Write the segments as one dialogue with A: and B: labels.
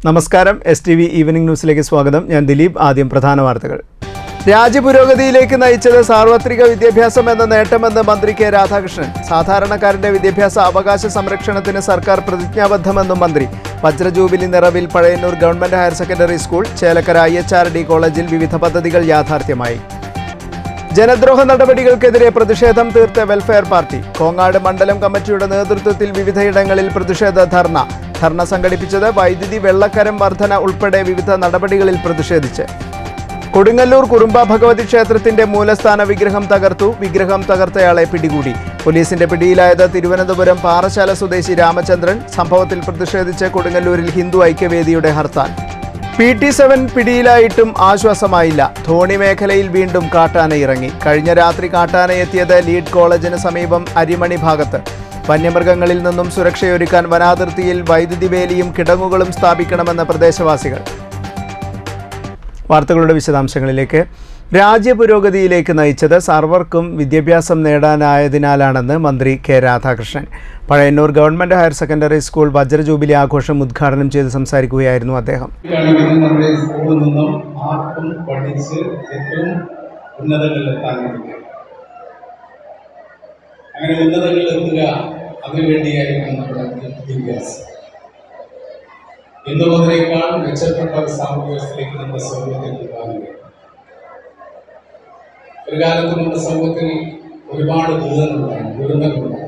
A: നമസ്കാരം S T V evening ന്യൂസിലേക്ക് സ്വാഗതം ഞാൻ ദിലീപ് ആദ്യം പ്രധാന വാർത്തകൾ രാജ്യപുരോഗതിയിലേക്ക് നയിച്ചത് സാർവത്രിക വിദ്യാഭ്യാസം എന്ന നേട്ടമെന്ന് മന്ത്രി കെ രാധാകൃഷ്ണൻ സാധാരണക്കാരന്റെ വിദ്യാഭ്യാസ അവകാശ സംരക്ഷണത്തിന് സർക്കാർ പ്രതിജ്ഞാബദ്ധമെന്നും മന്ത്രി വജ്രജൂബിലി നിറവിൽ Pazhayannur government higher secondary school Chelakkara I H R D കോളേജിൽ വിവിധ പദ്ധതികൾ യാഥാർത്ഥ്യമായി ജനദ്രോഹ നടപടികൾക്കെതിരെ പ്രതിഷേധം തീർത്ത വെൽഫെയർ പാർട്ടി കോങ്ങാട് മണ്ഡലം കമ്മിറ്റിയുടെ നേതൃത്വത്തിൽ വിവിധയിടങ്ങളിൽ പ്രതിഷേധ ധർണ ധർണ സംഘടിപ്പിച്ചത് വൈദ്യുതി വെള്ളക്കരം വർധന ഉൾപ്പെടെ വിവിധ നടപടികളിൽ പ്രതിഷേധിച്ച് കൊടുങ്ങല്ലൂർ കുറുമ്പ ഭഗവതി ക്ഷേത്രത്തിന്റെ മൂലസ്ഥാന വിഗ്രഹം തകർത്തു വിഗ്രഹം തകർത്തയാളെ പിടികൂടി പോലീസിന്റെ പിടിയിലായത് തിരുവനന്തപുരം പാറശാല സ്വദേശി രാമചന്ദ്രൻ സംഭവത്തിൽ പ്രതിഷേധിച്ച് കൊടുങ്ങല്ലൂരിൽ ഹിന്ദു ഐക്യവേദിയുടെ ഹർത്താൽ പി ടി സെവൻ പിടിയിലായിട്ടും ആശ്വാസമായില്ല ധോണി മേഖലയിൽ വീണ്ടും കാട്ടാന ഇറങ്ങി കഴിഞ്ഞ രാത്രി കാട്ടാന എത്തിയത് ലീഡ് കോളേജിന് സമീപം അരിമണി ഭാഗത്ത് വന്യമൃഗങ്ങളിൽ നിന്നും സുരക്ഷയൊരുക്കാൻ വനാതിർത്തിയിൽ വൈദ്യുതി വേലിയും കിടങ്ങുകളും സ്ഥാപിക്കണമെന്ന് പ്രദേശവാസികൾ വാർത്തകളുടെ വിശദാംശങ്ങളിലേക്ക് രാജ്യപുരോഗതിയിലേക്ക് നയിച്ചത് സർവർക്കും വിദ്യാഭ്യാസം നേടാനായതിനാലാണെന്ന് മന്ത്രി K Radhakrishnan Pazhayannur government higher secondary school വജ്രജൂബിലി ആഘോഷം ഉദ്ഘാടനം ചെയ്ത് സംസാരിക്കുകയായിരുന്നു അദ്ദേഹം
B: കാണിക്കുന്ന നമ്മുടെ സ്കൂളിൽ നിന്നും ആർക്കും പഠിച്ച് ഏറ്റവും ഉന്നതങ്ങളിലെത്താൻ കഴിയും അങ്ങനെ ഉന്നതങ്ങളിലെത്തുക അതിനുവേണ്ടിയായിരിക്കും നമ്മുടെ വിദ്യാഭ്യാസം എന്നുള്ളതിനേക്കാൾ മെച്ചപ്പെട്ട ഒരു സാമൂഹ്യ വ്യവസ്ഥയിലേക്ക് നമ്മുടെ സമൂഹത്തിൽ പോകാൻ കഴിയും ഒരു കാലത്ത് നമ്മുടെ സമൂഹത്തിൽ ഒരുപാട് ദുരിതങ്ങളുണ്ടായി ദുരന്തങ്ങളുണ്ടായി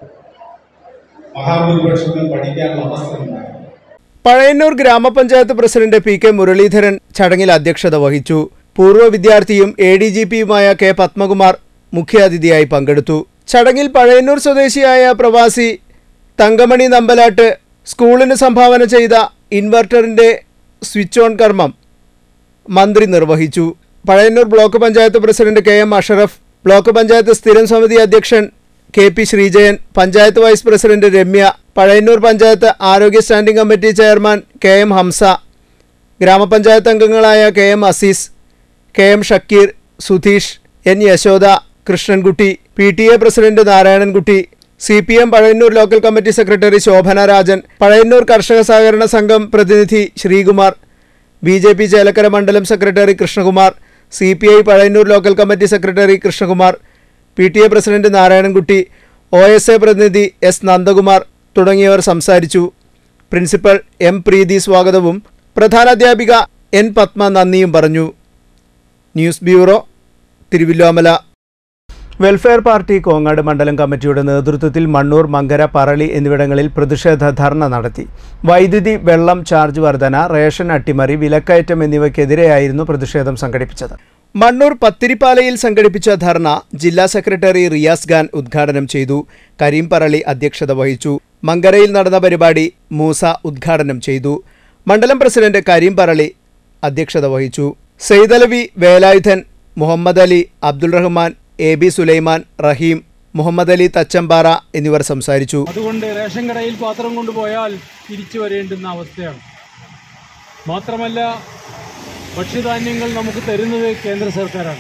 B: മഹാഭൂരിപക്ഷത്തിനും പഠിക്കാനുള്ള അവസരമുണ്ടായി
A: പഴയന്നൂർ ഗ്രാമപഞ്ചായത്ത് പ്രസിഡന്റ് പി കെ മുരളീധരൻ ചടങ്ങിൽ അധ്യക്ഷത വഹിച്ചു പൂർവ്വ വിദ്യാർത്ഥിയും എ ഡി ജി പിയുമായ കെ പത്മകുമാർ മുഖ്യാതിഥിയായി പങ്കെടുത്തു ചടങ്ങിൽ പഴയന്നൂർ സ്വദേശിയായ പ്രവാസി തങ്കമണി നമ്പലാട്ട് സ്കൂളിന് സംഭാവന ചെയ്ത ഇൻവെർട്ടറിന്റെ സ്വിച്ച് ഓൺ കർമ്മം മന്ത്രി നിർവഹിച്ചു Pazhayannur block panchayat president K M Ashraf block panchayat സ്ഥിരം സമിതി അധ്യക്ഷൻ K P Sreejayan panchayat vice president Ramya Pazhayannur panchayat ആരോഗ്യ standing committee chairman K M Hamsa ഗ്രാമപഞ്ചായത്ത് അംഗങ്ങളായ K M Azeez K M Shakeer Sudheesh N Yashoda Krishnankutty P T A president Narayanankutty C P M Pazhayannur local committee secretary Sobhana Rajan Pazhayannur കർഷക സഹകരണ സംഘം പ്രതിനിധി Sreekumar B J P Chelakkara മണ്ഡലം secretary Krishnakumar C P I Pazhayannur local committee secretary Krishnakumar P T A president Narayanankutty O S A പ്രതിനിധി S Nandakumar തുടങ്ങിയവർ സംസാരിച്ചു principal M പ്രീതി സ്വാഗതവും പ്രധാനാധ്യാപിക N Padma നന്ദിയും പറഞ്ഞു news bureau Thiruvilwamala welfare party Kongad മണ്ഡലം കമ്മിറ്റിയുടെ നേതൃത്വത്തിൽ മണ്ണൂർ മങ്കര പറളി എന്നിവിടങ്ങളിൽ പ്രതിഷേധ ധർണ നടത്തി വൈദ്യുതി വെള്ളം ചാർജ് വർധന റേഷൻ അട്ടിമറി വിലക്കയറ്റം എന്നിവയ്ക്കെതിരെയായിരുന്നു പ്രതിഷേധം സംഘടിപ്പിച്ചത് മണ്ണൂർ പത്തിരിപ്പാലയിൽ സംഘടിപ്പിച്ച ധർണ ജില്ലാ സെക്രട്ടറി റിയാസ് ഖാൻ ഉദ്ഘാടനം ചെയ്തു കരീം പറളി അധ്യക്ഷത വഹിച്ചു മങ്കരയിൽ നടന്ന പരിപാടി മൂസ ഉദ്ഘാടനം ചെയ്തു മണ്ഡലം പ്രസിഡന്റ് കരീം പറളി അധ്യക്ഷത വഹിച്ചു സെയ്തലവി വേലായുധൻ മുഹമ്മദ് അലി അബ്ദുൾ റഹ്മാൻ എ ബി സുലൈമാൻ റഹീം മുഹമ്മദ് അലി തച്ചമ്പാറ എന്നിവർ സംസാരിച്ചു
C: അതുകൊണ്ട് റേഷൻ കടയിൽ പാത്രം കൊണ്ടുപോയാൽ തിരിച്ചു വരേണ്ടുന്ന അവസ്ഥയാണ് മാത്രമല്ല ഭക്ഷ്യധാന്യങ്ങൾ നമുക്ക് തരുന്നത് കേന്ദ്ര സർക്കാരാണ്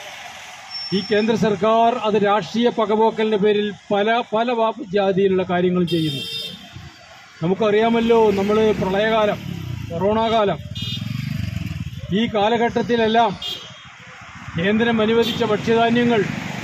C: ഈ കേന്ദ്ര സർക്കാർ അത് രാഷ്ട്രീയ പകപോക്കലിന്റെ പേരിൽ പല പല വാ- ജാതിയിലുള്ള കാര്യങ്ങൾ ചെയ്യുന്നു നമുക്കറിയാമല്ലോ നമ്മൾ പ്രളയകാലം കൊറോണ കാലം ഈ കാലഘട്ടത്തിലെല്ലാം കേന്ദ്രം അനുവദിച്ച ഭക്ഷ്യധാന്യങ്ങൾ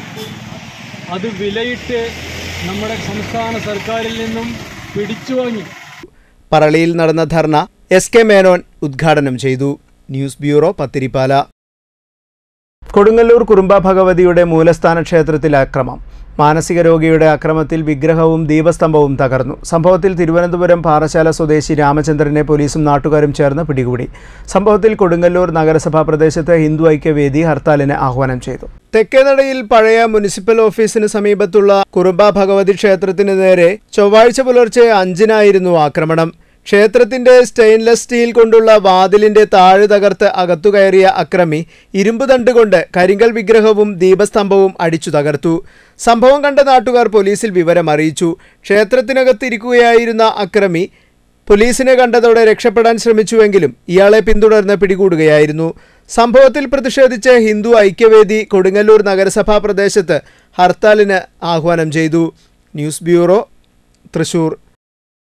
C: അത് വിലയിട്ട് നമ്മുടെ സംസ്ഥാന സർക്കാരിൽ നിന്നും പിടിച്ചു വാങ്ങി
A: പറളിയിൽ നടന്ന ധർണ എസ് കെ മേനോൻ ഉദ്ഘാടനം ചെയ്തു ന്യൂസ് ബ്യൂറോ പത്തിരിപ്പാല കൊടുങ്ങല്ലൂർ കുറുമ്പ ഭഗവതിയുടെ മൂലസ്ഥാന ക്ഷേത്രത്തിൽ അക്രമം മാനസിക രോഗിയുടെ അക്രമത്തിൽ വിഗ്രഹവും ദീപസ്തംഭവും തകർന്നു സംഭവത്തിൽ തിരുവനന്തപുരം പാറശാല സ്വദേശി രാമചന്ദ്രനെ പോലീസും നാട്ടുകാരും ചേർന്ന് പിടികൂടി സംഭവത്തിൽ കൊടുങ്ങല്ലൂർ നഗരസഭാ പ്രദേശത്ത് ഹിന്ദു ഐക്യവേദി ഹർത്താലിന് ആഹ്വാനം ചെയ്തു തെക്കേനടയിൽ പഴയ മുനിസിപ്പൽ ഓഫീസിന് സമീപത്തുള്ള കുറുമ്പ ഭഗവതി ക്ഷേത്രത്തിന് നേരെ ചൊവ്വാഴ്ച പുലർച്ചെ അഞ്ചിനായിരുന്നു ആക്രമണം ക്ഷേത്രത്തിന്റെ സ്റ്റെയിൻലെസ് സ്റ്റീൽ കൊണ്ടുള്ള വാതിലിന്റെ താഴ് തകർത്ത് അകത്തു കയറിയ അക്രമി ഇരുമ്പ് തണ്ട് കൊണ്ട് കരിങ്കൽ വിഗ്രഹവും ദീപസ്തംഭവും അടിച്ചു തകർത്തു സംഭവം കണ്ട നാട്ടുകാർ പോലീസിൽ വിവരം അറിയിച്ചു ക്ഷേത്രത്തിനകത്തിരിക്കുകയായിരുന്ന അക്രമി പോലീസിനെ കണ്ടതോടെ രക്ഷപ്പെടാൻ ശ്രമിച്ചുവെങ്കിലും ഇയാളെ പിന്തുടർന്ന് പിടികൂടുകയായിരുന്നു സംഭവത്തിൽ പ്രതിഷേധിച്ച് ഹിന്ദു ഐക്യവേദി കൊടുങ്ങല്ലൂർ നഗരസഭാ പ്രദേശത്ത് ഹർത്താലിന് ആഹ്വാനം ചെയ്തു news bureau Thrissur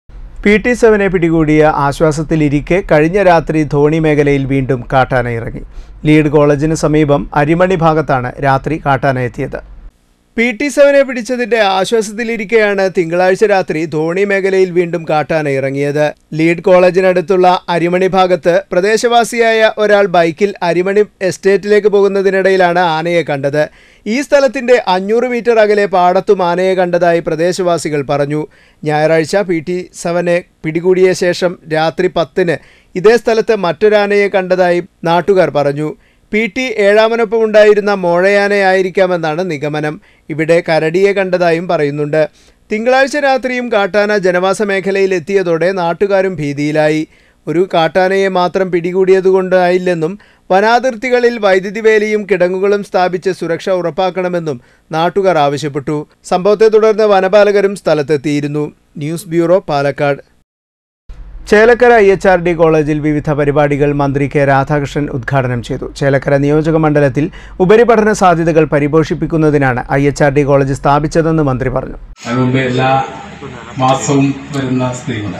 A: P T സെവനെ പിടികൂടിയ ആശ്വാസത്തിലിരിക്കെ കഴിഞ്ഞ രാത്രി ധോണി മേഖലയിൽ വീണ്ടും കാട്ടാന ഇറങ്ങി ലീഡ് കോളേജിന് സമീപം അരിമണി ഭാഗത്താണ് രാത്രി കാട്ടാന എത്തിയത് പി ടി സെവനെ പിടിച്ചതിന്റെ ആശ്വാസത്തിലിരിക്കെയാണ് തിങ്കളാഴ്ച രാത്രി ധോണി മേഖലയിൽ വീണ്ടും കാട്ടാന ഇറങ്ങിയത് ലീഡ് കോളേജിനടുത്തുള്ള അരിമണി ഭാഗത്ത് പ്രദേശവാസിയായ ഒരാൾ ബൈക്കിൽ അരിമണി എസ്റ്റേറ്റിലേക്ക് പോകുന്നതിനിടയിലാണ് ആനയെ കണ്ടത് ഈ സ്ഥലത്തിന്റെ അഞ്ഞൂറ് മീറ്റർ അകലെ പാടത്തും ആനയെ കണ്ടതായി പ്രദേശവാസികൾ പറഞ്ഞു ഞായറാഴ്ച പി ടി സെവനെ പിടികൂടിയ ശേഷം രാത്രി പത്തിന് ഇതേ സ്ഥലത്ത് മറ്റൊരാനയെ കണ്ടതായി നാട്ടുകാർ പറഞ്ഞു പി ടി ഏഴാമനൊപ്പം ഉണ്ടായിരുന്ന മോഴയാനയായിരിക്കാമെന്നാണ് നിഗമനം ഇവിടെ കരടിയെ കണ്ടതായും പറയുന്നുണ്ട് തിങ്കളാഴ്ച രാത്രിയും കാട്ടാന ജനവാസ മേഖലയിൽ എത്തിയതോടെ നാട്ടുകാരും ഭീതിയിലായി ഒരു കാട്ടാനയെ മാത്രം പിടികൂടിയതുകൊണ്ടായില്ലെന്നും വനാതിർത്തികളിൽ വൈദ്യുതി വേലിയും കിടങ്ങുകളും സ്ഥാപിച്ച് സുരക്ഷ ഉറപ്പാക്കണമെന്നും നാട്ടുകാർ ആവശ്യപ്പെട്ടു സംഭവത്തെ തുടർന്ന് വനപാലകരും സ്ഥലത്തെത്തിയിരുന്നു news bureau Palakkad Chelakkara I H R D കോളേജിൽ വിവിധ പരിപാടികൾ മന്ത്രി കെ രാധാകൃഷ്ണൻ ഉദ്ഘാടനം ചെയ്തു ചേലക്കര നിയോജക മണ്ഡലത്തിൽ ഉപരിപഠന സാധ്യതകൾ പരിപോഷിപ്പിക്കുന്നതിനാണ് I H R D college സ്ഥാപിച്ചതെന്ന് മന്ത്രി പറഞ്ഞു
B: അതുകൊണ്ട് എല്ലാ മാസവും വരുന്ന സ്ത്രീകളെ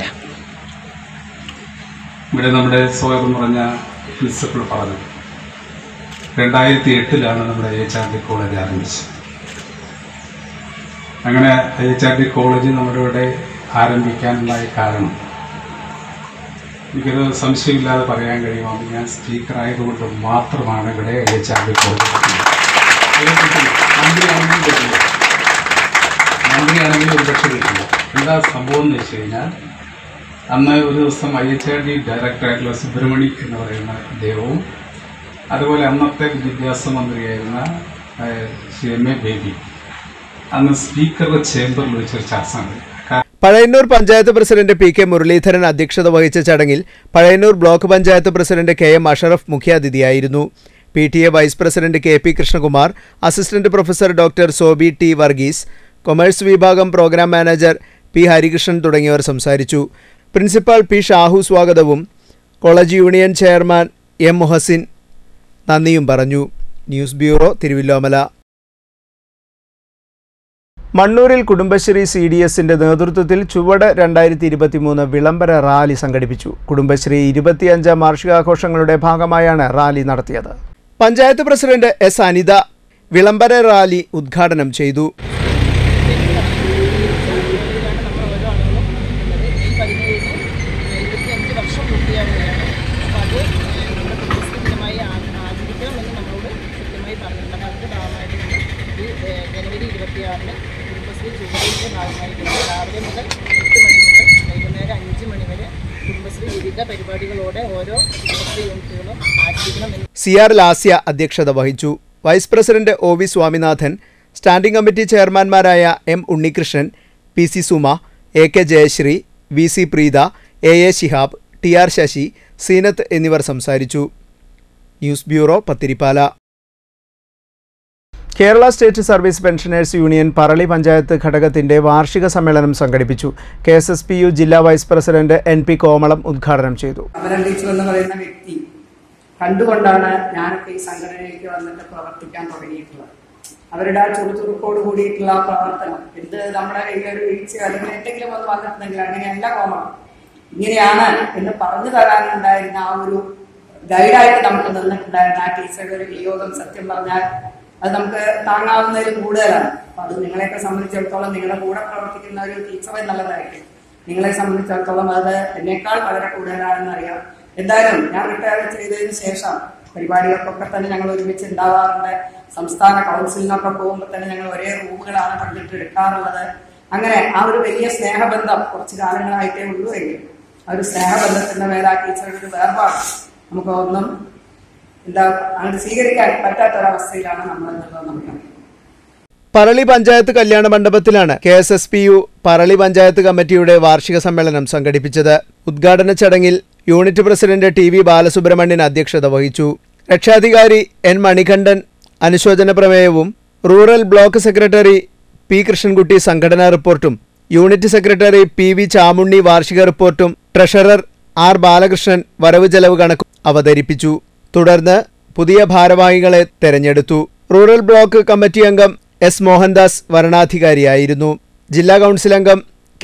B: ഇവിടെ നമ്മുടെ സ്വയം പറഞ്ഞ പ്രിൻസിപ്പൾ പറഞ്ഞു രണ്ടായിരത്തി എട്ടിലാണ് നമ്മുടെ I H R D college ആരംഭിച്ചത് അങ്ങനെ I H R D college നമ്മുടെ ഇവിടെ ആരംഭിക്കാനുണ്ടായ കാരണം എനിക്കത് സംശയമില്ലാതെ പറയാൻ കഴിയുമോ ഞാൻ സ്പീക്കർ ആയതുകൊണ്ട് മാത്രമാണ് ഇവിടെ I H R D college മന്ത്രിയാണെങ്കിലും പറ്റില്ല മന്ത്രിയാണെങ്കിൽ ഒരുപക്ഷെ കിട്ടില്ല എന്താ സംഭവം എന്ന് വെച്ച് കഴിഞ്ഞാൽ അന്ന് ഒരു ദിവസം ഐ എച്ച് ആർ ഡി ഡയറക്ടറായിട്ടുള്ള സുബ്രഹ്മണി എന്ന് പറയുന്ന അദ്ദേഹവും അതുപോലെ അന്നത്തെ വിദ്യാഭ്യാസ മന്ത്രിയായിരുന്ന ഏഹ്, ശ്രീ എം എ ബേബി അന്ന് സ്പീക്കറുടെ ചേംബറിൽ വെച്ചൊരു ചർച്ച നടത്തി കാരണം
A: Pazhayannur panchayat president P K Muraleedharan അധ്യക്ഷത വഹിച്ച ചടങ്ങിൽ Pazhayannur block panchayat president K M Ashraf മുഖ്യാതിഥിയായിരുന്നു P T A vice president K P Krishnakumar assistant professor doctor Sobi T Varghese commerce വിഭാഗം പ്രോഗ്രാം മാനേജർ പി ഹരികൃഷ്ണൻ തുടങ്ങിയവർ സംസാരിച്ചു പ്രിൻസിപ്പാൾ പി ഷാഹു സ്വാഗതവും college union chairman M Muhsin നന്ദിയും പറഞ്ഞു ന്യൂസ് ബ്യൂറോ തിരുവല്ലോമല മണ്ണൂരിൽ കുടുംബശ്രീ സി ഡി എസിന്റെ നേതൃത്വത്തിൽ ചുവട് രണ്ടായിരത്തി ഇരുപത്തിമൂന്ന് വിളംബര റാലി സംഘടിപ്പിച്ചു കുടുംബശ്രീ ഇരുപത്തിയഞ്ചാം വാർഷികാഘോഷങ്ങളുടെ ഭാഗമായാണ് റാലി നടത്തിയത് പഞ്ചായത്ത് പ്രസിഡന്റ് എസ് അനിത വിളംബര റാലി ഉദ്ഘാടനം ചെയ്തു
D: എഴുപത്തിയഞ്ച് വർഷം പൂർത്തിയാവുകയാണ് അപ്പോൾ അത് നമ്മുടെ കുടുംബശ്രീമായി ആചരിക്കണമെന്ന് നമ്മളോട് കൃത്യമായി പറഞ്ഞിട്ടുണ്ട് അപ്പോൾ അതിൻ്റെ ഭാഗമായിട്ട് നമ്മൾ ഈ ഏഹ്, ജനുവരി ഇരുപത്തിയാറിന് കുടുംബശ്രീ ചുവടിൻ്റെ ഭാഗമായിട്ട് രാവിലെ മുതൽ എട്ട് മണി മുതൽ വൈകുന്നേരം അഞ്ച് മണി വരെ കുടുംബശ്രീ വിവിധ പരിപാടികളോടെ ഓരോ കുടുംബശ്രീ യൂണിറ്റുകളും ആചരിക്കണമെന്ന്
A: സി ആർ ലാസ്യ അധ്യക്ഷത വഹിച്ചു vice president O V Swaminathan standing committee ചെയർമാൻമാരായ M Unnikrishnan P C Suma A K Jayasree V C Preetha A A Shihab T R Sasi Seenath എന്നിവർ സംസാരിച്ചു news bureau Pathiripala Kerala state service pensioners union Parali panchayat ഘടകത്തിന്റെ വാർഷിക സമ്മേളനം സംഘടിപ്പിച്ചു K S S P U ജില്ലാ vice president N P Komalam ഉദ്ഘാടനം ചെയ്തു
E: അമരൻ ടീച്ചർ എന്ന് പറയുന്ന വ്യക്തി കണ്ടുകൊണ്ടാണ് ഞാനൊക്കെ ഈ സംഘടനയിലേക്ക് വന്നിട്ട് പ്രവർത്തിക്കാൻ തുടങ്ങിയിട്ടുള്ളത് അവരുടെ ആ ചുറുചുറുക്കോട് കൂടിയിട്ടുള്ള ആ പ്രവർത്തനം എന്ത് നമ്മുടെ കയ്യിലൊരു വീഴ്ച അല്ലെങ്കിൽ എന്തെങ്കിലും ഒന്ന് വന്നിട്ടുണ്ടെങ്കിൽ അങ്ങനെയല്ല കോമണം ഇങ്ങനെയാണ് എന്ന് പറഞ്ഞു തരാനുണ്ടായിരുന്ന ആ ഒരു ഗൈഡായിട്ട് നമുക്ക് നിന്നിട്ടുണ്ടായിരുന്ന ആ ടീച്ചറുടെ ഒരു വിയോഗം സത്യം പറഞ്ഞാൽ അത് നമുക്ക് താങ്ങാവുന്നതിൽ കൂടുതലാണ് അപ്പൊ അത് നിങ്ങളെയൊക്കെ സംബന്ധിച്ചിടത്തോളം നിങ്ങളുടെ കൂടെ പ്രവർത്തിക്കുന്ന ഒരു ടീച്ചർ എന്നുള്ളതായിരിക്കും നിങ്ങളെ സംബന്ധിച്ചിടത്തോളം അത് എന്നേക്കാൾ വളരെ കൂടുതലാണെന്ന് അറിയാം എന്തായാലും ഞാൻ റിട്ടയർ ചെയ്തതിന് ശേഷം പരിപാടികൾക്കൊക്കെ തന്നെ ഞങ്ങൾ ഒരുമിച്ച് ഉണ്ടാവാറുണ്ട് സംസ്ഥാന കൗൺസിലിനൊക്കെ പോകുമ്പോൾ തന്നെ ഞങ്ങൾ ഒരേ റൂമുകളാണ് പങ്കിട്ട് എടുക്കാറുള്ളത് അങ്ങനെ ആ ഒരു വലിയ സ്നേഹബന്ധം കുറച്ച് കാലങ്ങളായിട്ടേ ഉള്ളൂ എങ്കിലും ആ ഒരു സ്നേഹബന്ധത്തിന്റെ മേലെ ആ ടീച്ചറുടെ ഒരു വേർപാട് നമുക്ക് ഒന്നും എന്താ അങ്ങനെ സ്വീകരിക്കാൻ പറ്റാത്തൊരവസ്ഥയിലാണ് നമ്മൾ എന്നുള്ളത് നമുക്കറിയാം
A: പറളി പഞ്ചായത്ത് കല്യാണ മണ്ഡപത്തിലാണ് K S S P U Parali panchayat കമ്മിറ്റിയുടെ വാർഷിക സമ്മേളനം സംഘടിപ്പിച്ചത് ഉദ്ഘാടന ചടങ്ങിൽ unit president T V Balasubramanian അധ്യക്ഷത വഹിച്ചു രക്ഷാധികാരി എൻ മണികണ്ഠൻ അനുശോചന പ്രമേയവും rural block secretary P Krishnankutty സംഘടനാ റിപ്പോർട്ടും unit secretary P V Chamunni വാർഷിക റിപ്പോർട്ടും ട്രഷറർ ആർ ബാലകൃഷ്ണൻ വരവ് ചെലവ് കണക്കും അവതരിപ്പിച്ചു തുടർന്ന് പുതിയ ഭാരവാഹികളെ തെരഞ്ഞെടുത്തു റൂറൽ ബ്ലോക്ക് കമ്മിറ്റി അംഗം എസ് മോഹൻദാസ് വരണാധികാരിയായിരുന്നു ജില്ലാ കൗൺസിൽ അംഗം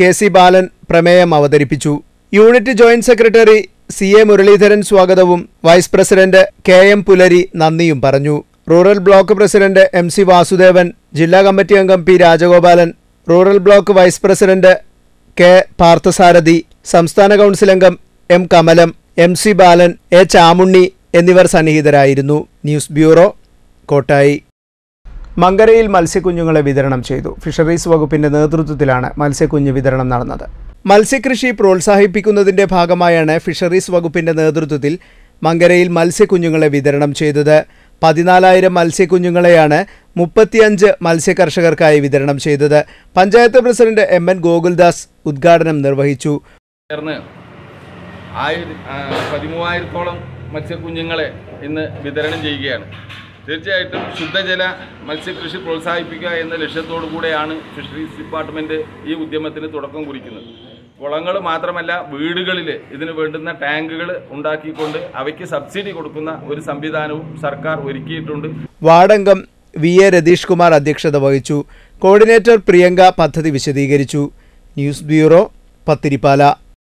A: കെ സി ബാലൻ പ്രമേയം അവതരിപ്പിച്ചു unit joint secretary C A Muraleedharan സ്വാഗതവും vice president K M Pulari നന്ദിയും പറഞ്ഞു rural block president M C Vasudevan ജില്ലാ കമ്മിറ്റി അംഗം P Rajagopalan rural block vice president K Parthasarathy സംസ്ഥാന കൗൺസിൽ അംഗം M Kamalam M C Balan A Chamunni എന്നിവർ സന്നിഹിതരായിരുന്നു ന്യൂസ് ബ്യൂറോ കോട്ടായി മങ്കരയിൽ മത്സ്യക്കുഞ്ഞുങ്ങളെ വിതരണം ചെയ്തു ഫിഷറീസ് വകുപ്പിന്റെ നേതൃത്വത്തിലാണ് മത്സ്യക്കുഞ്ഞ് വിതരണം നടന്നത് മത്സ്യകൃഷി പ്രോത്സാഹിപ്പിക്കുന്നതിന്റെ ഭാഗമായാണ് ഫിഷറീസ് വകുപ്പിന്റെ നേതൃത്വത്തിൽ മങ്കരയിൽ മത്സ്യക്കുഞ്ഞുങ്ങളെ വിതരണം ചെയ്തത് പതിനാലായിരം മത്സ്യക്കുഞ്ഞുങ്ങളെയാണ് മുപ്പത്തിയഞ്ച് മത്സ്യകർഷകർക്കായി വിതരണം ചെയ്തത് panchayat president M N Gokuldas ഉദ്ഘാടനം നിർവഹിച്ചു
F: ചേർന്ന് ആയിര ആ, പതിമൂവായിരത്തോളം മത്സ്യക്കുഞ്ഞുങ്ങളെ ഇന്ന് വിതരണം ചെയ്യുകയാണ് തീർച്ചയായിട്ടും ശുദ്ധജല മത്സ്യകൃഷി പ്രോത്സാഹിപ്പിക്കുക എന്ന ലക്ഷ്യത്തോടു കൂടെയാണ് ഫിഷറീസ് ഡിപ്പാർട്ട്മെൻറ്റ് ഈ ഉദ്യമത്തിന് തുടക്കം കുറിക്കുന്നത് കുളങ്ങൾ മാത്രമല്ല വീടുകളിൽ ഇതിന് വേണ്ടുന്ന ടാങ്കുകൾ ഉണ്ടാക്കിക്കൊണ്ട് അവയ്ക്ക് സബ്സിഡി കൊടുക്കുന്ന ഒരു സംവിധാനവും സർക്കാർ ഒരുക്കിയിട്ടുണ്ട്
A: വാർഡംഗം വി എ രതീഷ് കുമാർ അധ്യക്ഷത വഹിച്ചു കോർഡിനേറ്റർ പ്രിയങ്ക പദ്ധതി വിശദീകരിച്ചു news bureau Pathiripala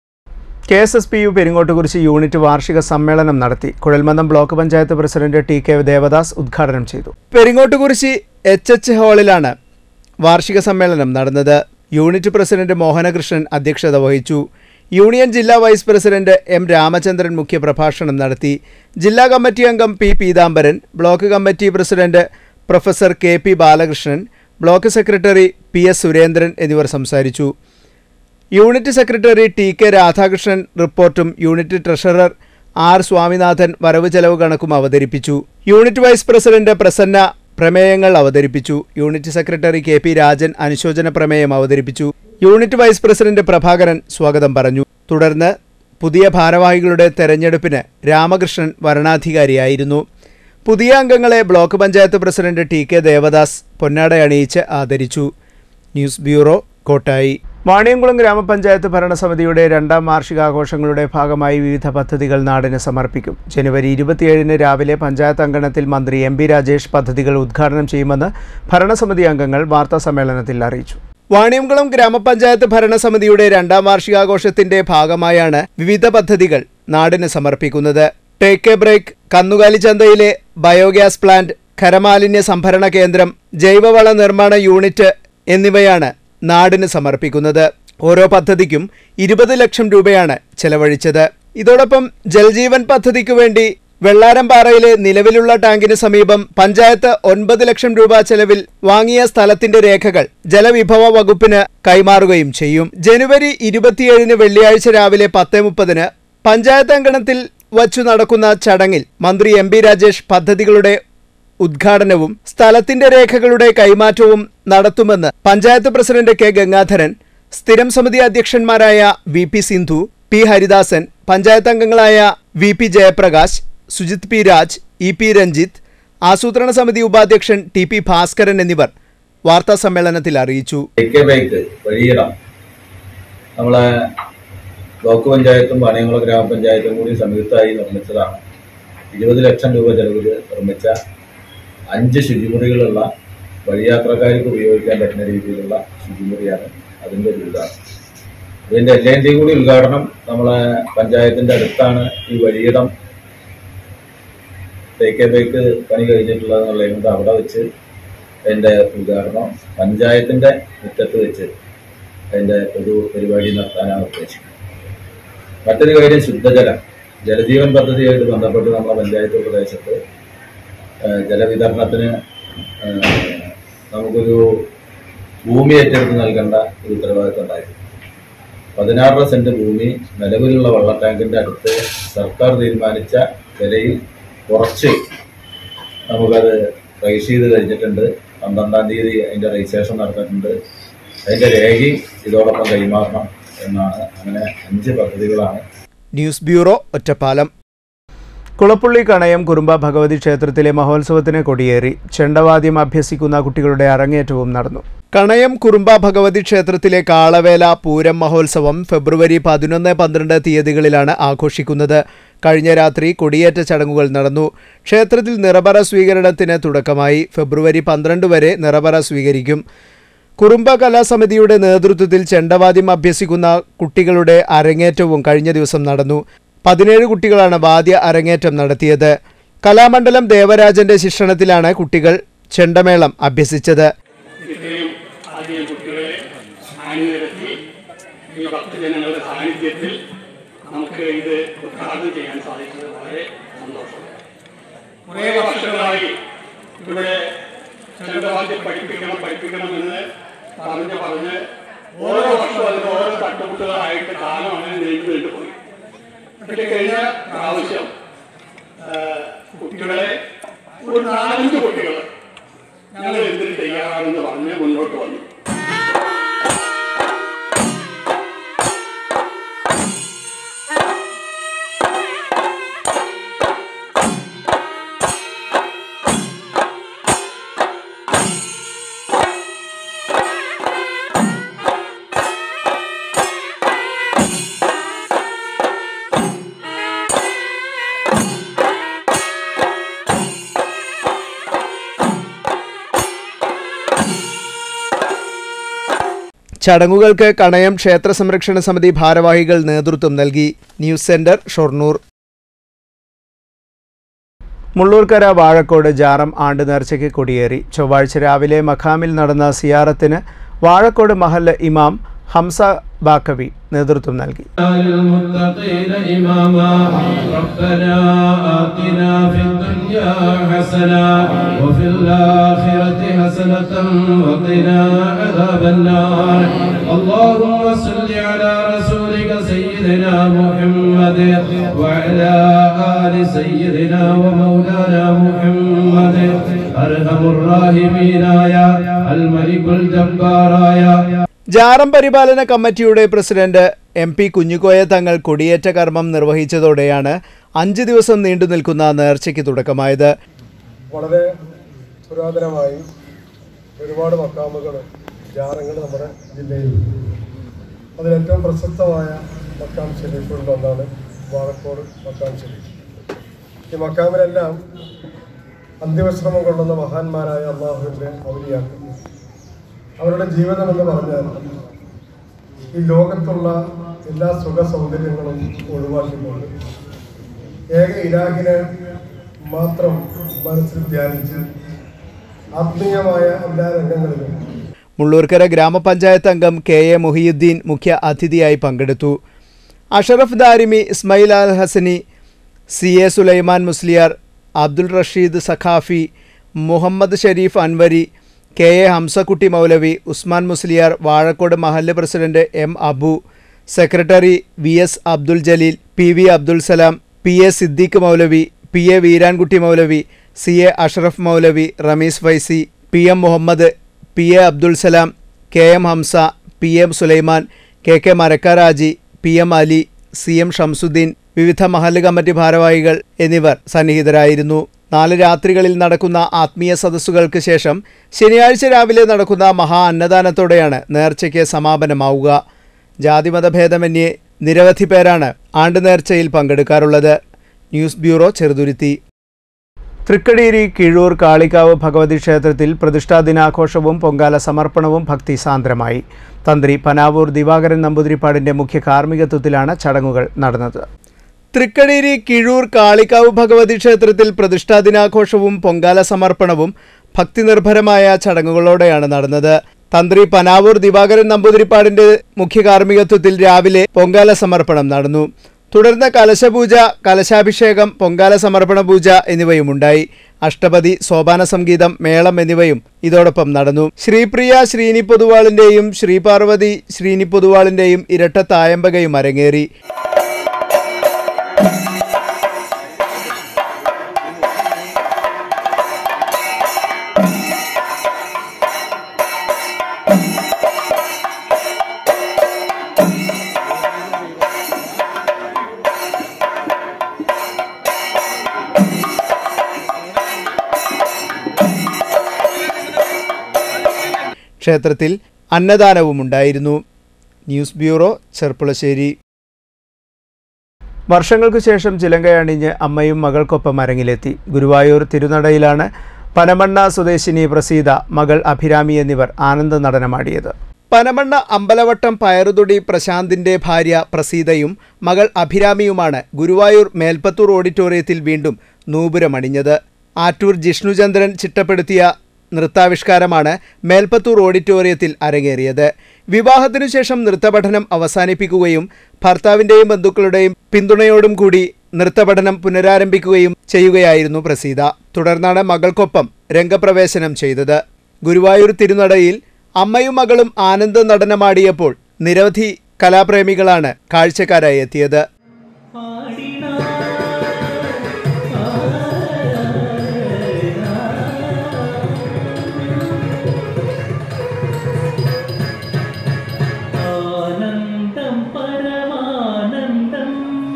A: K S S P U Peringottukurissi unit വാർഷിക സമ്മേളനം നടത്തി കുഴൽമന്ദം block panchayat president T K Devadas ഉദ്ഘാടനം ചെയ്തു പെരിങ്ങോട്ടുകുറിശി എച്ച് എച്ച് ഹാളിലാണ് വാർഷിക സമ്മേളനം നടന്നത് യൂണിറ്റ് പ്രസിഡന്റ് മോഹനകൃഷ്ണൻ അധ്യക്ഷത വഹിച്ചു യൂണിയൻ ജില്ലാ വൈസ് പ്രസിഡന്റ് എം രാമചന്ദ്രൻ മുഖ്യപ്രഭാഷണം നടത്തി ജില്ലാ കമ്മിറ്റി അംഗം P Peethambaran block committee president professor K P Balakrishnan block secretary P S Surendran എന്നിവർ സംസാരിച്ചു unit secretary T K Radhakrishnan റിപ്പോർട്ടും യൂണിറ്റ് ട്രഷറർ ആർ സ്വാമിനാഥൻ വരവ് ചെലവ് കണക്കും അവതരിപ്പിച്ചു യൂണിറ്റ് വൈസ് പ്രസിഡന്റ് പ്രസന്ന പ്രമേയങ്ങൾ അവതരിപ്പിച്ചു unit secretary K P Rajan അനുശോചന പ്രമേയം അവതരിപ്പിച്ചു യൂണിറ്റ് വൈസ് പ്രസിഡന്റ് പ്രഭാകരൻ സ്വാഗതം പറഞ്ഞു തുടർന്ന് പുതിയ ഭാരവാഹികളുടെ തെരഞ്ഞെടുപ്പിന് രാമകൃഷ്ണൻ വരണാധികാരിയായിരുന്നു പുതിയ അംഗങ്ങളെ block panchayat president T K Devadas പൊന്നാട അണിയിച്ച് ആദരിച്ചു ന്യൂസ് ബ്യൂറോ കോട്ടായി വാണിയംകുളം ഗ്രാമപഞ്ചായത്ത് ഭരണസമിതിയുടെ രണ്ടാം വാർഷികാഘോഷങ്ങളുടെ ഭാഗമായി വിവിധ പദ്ധതികൾ നാടിന് സമർപ്പിക്കും ജനുവരി ഇരുപത്തിയേഴിന് രാവിലെ പഞ്ചായത്ത് അങ്കണത്തിൽ മന്ത്രി എം പി രാജേഷ് പദ്ധതികൾ ഉദ്ഘാടനം ചെയ്യുമെന്ന് ഭരണസമിതി അംഗങ്ങൾ വാർത്താസമ്മേളനത്തിൽ അറിയിച്ചു വാണിയംകുളം ഗ്രാമപഞ്ചായത്ത് ഭരണസമിതിയുടെ രണ്ടാം വാർഷികാഘോഷത്തിന്റെ ഭാഗമായാണ് വിവിധ പദ്ധതികൾ നാടിന് സമർപ്പിക്കുന്നത് ടേക്ക് എ ബ്രേക്ക് കന്നുകാലി ചന്തയിലെ ബയോഗ്യാസ് പ്ലാന്റ് ഖരമാലിന്യ സംഭരണ കേന്ദ്രം ജൈവവള നിർമ്മാണ യൂണിറ്റ് എന്നിവയാണ് നാടിന് സമർപ്പിക്കുന്നത് ഓരോ പദ്ധതിക്കും ഇരുപത് ലക്ഷം രൂപയാണ് ചെലവഴിച്ചത് ഇതോടൊപ്പം ജൽജീവൻ പദ്ധതിക്കു വേണ്ടി വെള്ളാരംപാറയിലെ നിലവിലുള്ള ടാങ്കിന് സമീപം പഞ്ചായത്ത് ഒൻപത് ലക്ഷം രൂപ ചെലവിൽ വാങ്ങിയ സ്ഥലത്തിന്റെ രേഖകൾ ജലവിഭവ വകുപ്പിന് കൈമാറുകയും ചെയ്യും ജനുവരി ഇരുപത്തിയേഴിന് വെള്ളിയാഴ്ച രാവിലെ പത്ത് മുപ്പതിന് പഞ്ചായത്ത് അങ്കണത്തിൽ വച്ചു നടക്കുന്ന ചടങ്ങിൽ മന്ത്രി എം പി രാജേഷ് പദ്ധതികളുടെ ഉദ്ഘാടനവും സ്ഥലത്തിന്റെ രേഖകളുടെ കൈമാറ്റവും നടത്തുമെന്ന് പഞ്ചായത്ത് പ്രസിഡന്റ് കെ ഗംഗാധരൻ സ്ഥിരം സമിതി അധ്യക്ഷന്മാരായ V P Sindhu P Haridasan panchayat അംഗങ്ങളായ V P Jayaprakash Sujith P Raj E P Ranjith ആസൂത്രണ സമിതി ഉപാധ്യക്ഷൻ ടി പി ഭാസ്കരൻ എന്നിവർ വാർത്താസമ്മേളനത്തിൽ അറിയിച്ചു
G: തെക്കേ ബൈക്ക് വഴിയിടം നമ്മളെ ബ്ലോക്ക് പഞ്ചായത്തും വാണിയംകുളം ഗ്രാമപഞ്ചായത്തും കൂടി സംയുക്തമായി നിർമ്മിച്ചതാണ് ഇരുപത് ലക്ഷം രൂപ ചെലവിൽ നിർമ്മിച്ച അഞ്ച് ശുചിമുറികളുള്ള വഴിയാത്രക്കാർക്ക് ഉപയോഗിക്കാൻ പറ്റുന്ന രീതിയിലുള്ള ശുചിമുറിയാണ് അതിൻ്റെ വീടാണ് ഇതിൻ്റെ എൽ എൻ ഡി കൂടി ഉദ്ഘാടനം നമ്മളെ പഞ്ചായത്തിൻ്റെ അടുത്താണ് ഈ വഴിയിടം തേക്കേ ബൈക്ക് പണി കഴിഞ്ഞിട്ടുള്ളത് എന്നുള്ളത് അവിടെ വെച്ച് അതിൻ്റെ ഉദ്ഘാടനം പഞ്ചായത്തിൻ്റെ മുറ്റത്ത് വെച്ച് അതിൻ്റെ ഒരു പരിപാടി നടത്താനാണ് ഉദ്ദേശിക്കുന്നത് മറ്റൊരു കാര്യം ശുദ്ധജലം ജലജീവൻ പദ്ധതിയായിട്ട് ബന്ധപ്പെട്ട് നമ്മുടെ പഞ്ചായത്ത് പ്രദേശത്ത് ഏഹ്, ജലവിതരണത്തിന് ഏഹ്, നമുക്കൊരു ഭൂമി ഏറ്റെടുത്ത് നൽകേണ്ട ഒരു ഉത്തരവാദിത്തം ഉണ്ടായിരുന്നു പതിനാറര സെന്റ് ഭൂമി നിലവിലുള്ള വെള്ള ടാങ്കിന്റെ അടുത്ത് സർക്കാർ തീരുമാനിച്ച വിലയിൽ കുറച്ച് നമുക്കത് രജിസ്റ്റർ ചെയ്ത് കഴിഞ്ഞിട്ടുണ്ട് പന്ത്രണ്ടാം തീയതി അതിന്റെ രജിസ്ട്രേഷൻ നടന്നിട്ടുണ്ട് അതിന്റെ രേഖയും ഇതോടൊപ്പം കൈമാറണം എന്നാണ് അങ്ങനെ അഞ്ച് പദ്ധതികളാണ്
A: ന്യൂസ് ബ്യൂറോ ഒറ്റപ്പാലം കുളപ്പുള്ളി കണയം കുറുമ്പ ഭഗവതി ക്ഷേത്രത്തിലെ മഹോത്സവത്തിന് കൊടിയേറി ചെണ്ടവാദ്യം അഭ്യസിക്കുന്ന കുട്ടികളുടെ അരങ്ങേറ്റവും നടന്നു കണയം കുറുമ്പ ഭഗവതി ക്ഷേത്രത്തിലെ കാളവേല പൂരം മഹോത്സവം ഫെബ്രുവരി പതിനൊന്ന് പന്ത്രണ്ട് തീയതികളിലാണ് ആഘോഷിക്കുന്നത് കഴിഞ്ഞ രാത്രി കൊടിയേറ്റ ചടങ്ങുകൾ നടന്നു ക്ഷേത്രത്തിൽ നിറപറ സ്വീകരണത്തിന് തുടക്കമായി ഫെബ്രുവരി പന്ത്രണ്ട് വരെ നിറപറ സ്വീകരിക്കും കുറുമ്പ കലാസമിതിയുടെ നേതൃത്വത്തിൽ ചെണ്ടവാദ്യം അഭ്യസിക്കുന്ന കുട്ടികളുടെ അരങ്ങേറ്റവും കഴിഞ്ഞ ദിവസം നടന്നു പതിനേഴ് കുട്ടികളാണ് വാദ്യ അരങ്ങേറ്റം നടത്തിയത് കലാമണ്ഡലം ദേവരാജന്റെ ശിക്ഷണത്തിലാണ് കുട്ടികൾ ചെണ്ടമേളം അഭ്യസിച്ചത്
H: ഇത്രയും അധികം കുട്ടികളെ അണിനിരത്തി ഈ ഭക്തജനങ്ങളുടെ സാന്നിധ്യത്തിൽ നമുക്ക് ഇത് ഉദ്ഘാടനം ചെയ്യാൻ സാധിച്ചത് വളരെ സന്തോഷം കുറേ വർഷങ്ങളായി ഇവിടെ ചെണ്ടവാദ്യം പഠിപ്പിക്കണം പഠിപ്പിക്കണമെന്ന് പറഞ്ഞ് പറഞ്ഞ് ഓരോ വർഷവും അതിന് ഓരോ തട്ടുമുട്ടുകളായിട്ട് കാലം അങ്ങനെ നീണ്ടു നീണ്ടു പോയി പക്ഷേ കഴിഞ്ഞ പ്രാവശ്യം ആ, കുട്ടികളെ ഒരു നാലഞ്ച് കുട്ടികൾ ഞങ്ങൾ എന്തിനു തയ്യാറാണെന്ന് പറഞ്ഞ് മുന്നോട്ട് വന്നു
A: ചടങ്ങുകൾക്ക് കണയം ക്ഷേത്ര സംരക്ഷണ സമിതി ഭാരവാഹികൾ നേതൃത്വം നൽകി ന്യൂസ് സെന്റർ ഷൊർണൂർ മുള്ളൂർക്കര വാഴക്കോട് ജാറം ആണ്ട് നേർച്ചയ്ക്ക് കൊടിയേറി ചൊവ്വാഴ്ച രാവിലെ മഖാമിൽ നടന്ന സിയാറത്തിന് വാഴക്കോട് മഹല്ല് ഇമാം ഹംസ ബാക്കവി നേതൃത്വം നൽകി
I: للمتقين إماما ربنا آتنا في الدنيا حسنة وفي الآخرة حسنة وقنا عذاب النار اللهم صل على رسولك سيدنا محمد وعلى آل سيدنا ومولانا محمد أرحم الراحمين يا الملك الجبار يا
A: ജാറം പരിപാലന കമ്മിറ്റിയുടെ പ്രസിഡന്റ് എം പി കുഞ്ഞുകോയ തങ്ങൾ കൊടിയേറ്റ കർമ്മം നിർവഹിച്ചതോടെയാണ് അഞ്ച് ദിവസം നീണ്ടു നിൽക്കുന്ന നേർച്ചയ്ക്ക് തുടക്കമായത്
J: വളരെ പുരാതനമായി ഒരുപാട് മക്കാമുകൾ ജാറങ്ങൾ നമ്മുടെ ജില്ലയിൽ അതിലേറ്റവും പ്രശസ്തമായ മക്കാം ഷെരീഫുകളിൽ ഒന്നാണ് വാഴക്കോട് മക്കാം ഷെരീഫ് ഈ മക്കാമിലെല്ലാം അന്ത്യവിശ്രമം കൊള്ളുന്ന മഹാന്മാരായ അള്ളാഹുവിൻ്റെ ഔലിയാക്കൾ അവരുടെ ജീവിതം എന്ന് പറഞ്ഞാൽ ഈ ലോകത്തുള്ള എല്ലാ സുഖ സൗകര്യങ്ങളും ഒഴിവാക്കിക്കൊണ്ട് ഏക ഇലാഹിനെ മാത്രം മനസ്സിൽ ധ്യാനിച്ച് ആത്മീയമായ എല്ലാ രംഗങ്ങളിലും
A: മുള്ളൂർക്കര ഗ്രാമപഞ്ചായത്ത് അംഗം കെ എ മുഹിയുദ്ദീൻ മുഖ്യ അതിഥിയായി പങ്കെടുത്തു Ashraf Darimi Ismail Al Hasani C A Sulaiman Musliyar Abdul Rasheed Saqafi Muhammad Sharif Anvari K A Hamzakutty Moulavi Usman Musliyar Vazhakkode മഹല്ല് president M Abu secretary V S Abdul Jaleel P V Abdul Salam P A Siddique Moulavi P A Veerankutty Moulavi C A Ashraf Moulavi Ramees Faizy P M Muhammad P A Abdul Salam K M Hamza P M Sulaiman K K Marakkarhaji P M Ali C M Shamsuddin വിവിധ മഹല്ല് committee ഭാരവാഹികൾ എന്നിവർ സന്നിഹിതരായിരുന്നു നാല് രാത്രികളിൽ നടക്കുന്ന ആത്മീയ സദസ്സുകൾക്ക് ശേഷം ശനിയാഴ്ച രാവിലെ നടക്കുന്ന മഹാ അന്നദാനത്തോടെയാണ് നേർച്ചയ്ക്ക് സമാപനമാവുക ജാതിമതഭേദമന്യേ നിരവധി പേരാണ് ആണ്ട് നേർച്ചയിൽ പങ്കെടുക്കാറുള്ളത് ന്യൂസ് ബ്യൂറോ ചെറുതുരുത്തി തൃക്കടീരി കിഴൂർ കാളികാവ് ഭഗവതി ക്ഷേത്രത്തിൽ പ്രതിഷ്ഠാ ദിനാഘോഷവും പൊങ്കാല സമർപ്പണവും ഭക്തിസാന്ദ്രമായി തന്ത്രി പനാവൂർ ദിവാകരൻ നമ്പൂതിരിപ്പാടിന്റെ മുഖ്യ കാർമ്മികത്വത്തിലാണ് ചടങ്ങുകൾ നടന്നത് തൃക്കടീരി കിഴൂർ കാളികാവ് ഭഗവതി ക്ഷേത്രത്തിൽ പ്രതിഷ്ഠാ ദിനാഘോഷവും പൊങ്കാല സമർപ്പണവും ഭക്തിനിർഭരമായ ചടങ്ങുകളോടെയാണ് നടന്നത് തന്ത്രി പനാവൂർ ദിവാകരൻ നമ്പൂതിരിപ്പാടിന്റെ മുഖ്യ കാർമ്മികത്വത്തിൽ രാവിലെ പൊങ്കാല സമർപ്പണം നടന്നു തുടർന്ന് കലശപൂജ കലശാഭിഷേകം പൊങ്കാല സമർപ്പണ പൂജ എന്നിവയുമുണ്ടായി അഷ്ടപതി സോപാന സംഗീതം മേളം എന്നിവയും ഇതോടൊപ്പം നടന്നു ശ്രീപ്രിയ ശ്രീനി പൊതുവാളിന്റെയും ശ്രീപാർവതി ശ്രീനി പൊതുവാളിന്റെയും ഇരട്ട തായമ്പകയും അരങ്ങേറി ക്ഷേത്രത്തിൽ അന്നദാനവുമുണ്ടായിരുന്നു ന്യൂസ് ബ്യൂറോ ചെർപ്പുളശ്ശേരി വർഷങ്ങൾക്ക് ശേഷം ചിലങ്ക അണിഞ്ഞ് അമ്മയും മകൾക്കൊപ്പം അരങ്ങിലെത്തി ഗുരുവായൂർ തിരുനടയിലാണ് പനമണ്ണ സ്വദേശിനി പ്രസീത മകൾ അഭിരാമി എന്നിവർ ആനന്ദ നടനമാടിയത് പനമണ്ണ അമ്പലവട്ടം പയറുതൊടി പ്രശാന്തിന്റെ ഭാര്യ പ്രസീതയും മകൾ അഭിരാമിയുമാണ് ഗുരുവായൂർ മേൽപ്പത്തൂർ ഓഡിറ്റോറിയത്തിൽ വീണ്ടും നൂപുരമണിഞ്ഞത് ആറ്റൂർ ജിഷ്ണുചന്ദ്രൻ ചിട്ടപ്പെടുത്തിയ നൃത്താവിഷ്കാരമാണ് മേൽപ്പത്തൂർ ഓഡിറ്റോറിയത്തിൽ അരങ്ങേറിയത് വിവാഹത്തിനു ശേഷം നൃത്തപഠനം അവസാനിപ്പിക്കുകയും ഭർത്താവിന്റെയും ബന്ധുക്കളുടെയും പിന്തുണയോടും കൂടി നൃത്തപഠനം പുനരാരംഭിക്കുകയും ചെയ്യുകയായിരുന്നു പ്രസീത തുടർന്നാണ് മകൾക്കൊപ്പം രംഗപ്രവേശനം ചെയ്തത് ഗുരുവായൂർ തിരുനടയിൽ അമ്മയും മകളും ആനന്ദ നടനമാടിയപ്പോൾ നിരവധി കലാപ്രേമികളാണ് കാഴ്ചക്കാരായി എത്തിയത്
K: ആനന്ദം പരമാനന്ദം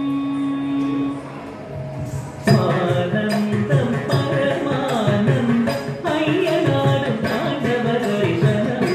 K: ആനന്ദം പരമാനന്ദം അയ്യനാടും താണ്ഡവ ദർശനം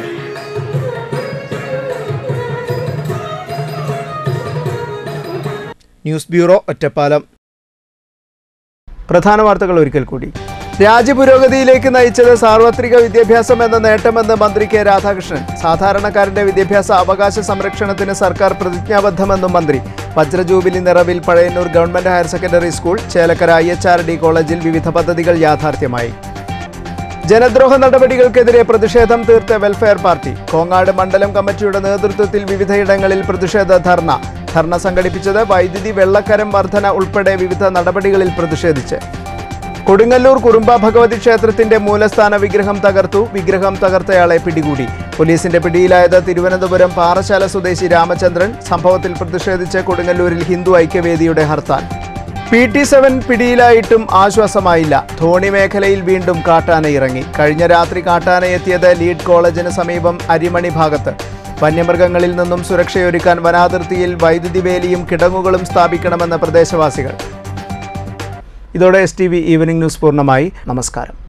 A: ന്യൂസ് ബ്യൂറോ ഒറ്റപ്പാലം പ്രധാന വാർത്തകൾ ഒരിക്കൽ കൂടി രാജ്യപുരോഗതിയിലേക്ക് നയിച്ചത് സാർവത്രിക വിദ്യാഭ്യാസം എന്ന നേട്ടമെന്ന് മന്ത്രി കെ രാധാകൃഷ്ണൻ സാധാരണക്കാരന്റെ വിദ്യാഭ്യാസ അവകാശ സംരക്ഷണത്തിന് സർക്കാർ പ്രതിജ്ഞാബദ്ധമെന്നും മന്ത്രി വജ്രജൂബിലി നിറവിൽ Pazhayannur government higher secondary school Chelakkara I H R D കോളേജിൽ വിവിധ പദ്ധതികൾ യാഥാർത്ഥ്യമായി ജനദ്രോഹ നടപടികൾക്കെതിരെ പ്രതിഷേധം തീർത്ത വെൽഫെയർ പാർട്ടി കോങ്ങാട് മണ്ഡലം കമ്മിറ്റിയുടെ നേതൃത്വത്തിൽ വിവിധയിടങ്ങളിൽ പ്രതിഷേധ ധർണ ധർണ സംഘടിപ്പിച്ചത് വൈദ്യുതി വെള്ളക്കരം വർധന ഉൾപ്പെടെ വിവിധ നടപടികളിൽ പ്രതിഷേധിച്ച് കൊടുങ്ങല്ലൂർ കുറുമ്പ ഭഗവതി ക്ഷേത്രത്തിന്റെ മൂലസ്ഥാന വിഗ്രഹം തകർത്തു വിഗ്രഹം തകർത്തയാളെ പിടികൂടി പോലീസിന്റെ പിടിയിലായത് തിരുവനന്തപുരം പാറശാല സ്വദേശി രാമചന്ദ്രൻ സംഭവത്തിൽ പ്രതിഷേധിച്ച് കൊടുങ്ങല്ലൂരിൽ ഹിന്ദു ഐക്യവേദിയുടെ ഹർത്താൽ പി ടി സെവൻ പിടിയിലായിട്ടും ആശ്വാസമായില്ല ധോണി മേഖലയിൽ വീണ്ടും കാട്ടാന ഇറങ്ങി കഴിഞ്ഞ രാത്രി കാട്ടാന എത്തിയത് ലീഡ് കോളേജിന് സമീപം അരിമണി ഭാഗത്ത് വന്യമൃഗങ്ങളിൽ നിന്നും സുരക്ഷയൊരുക്കാൻ വനാതിർത്തിയിൽ വൈദ്യുതി വേലിയും കിടങ്ങുകളും സ്ഥാപിക്കണമെന്ന് പ്രദേശവാസികൾ ഇതോടെ S T V evening news പൂർണ്ണമായി നമസ്കാരം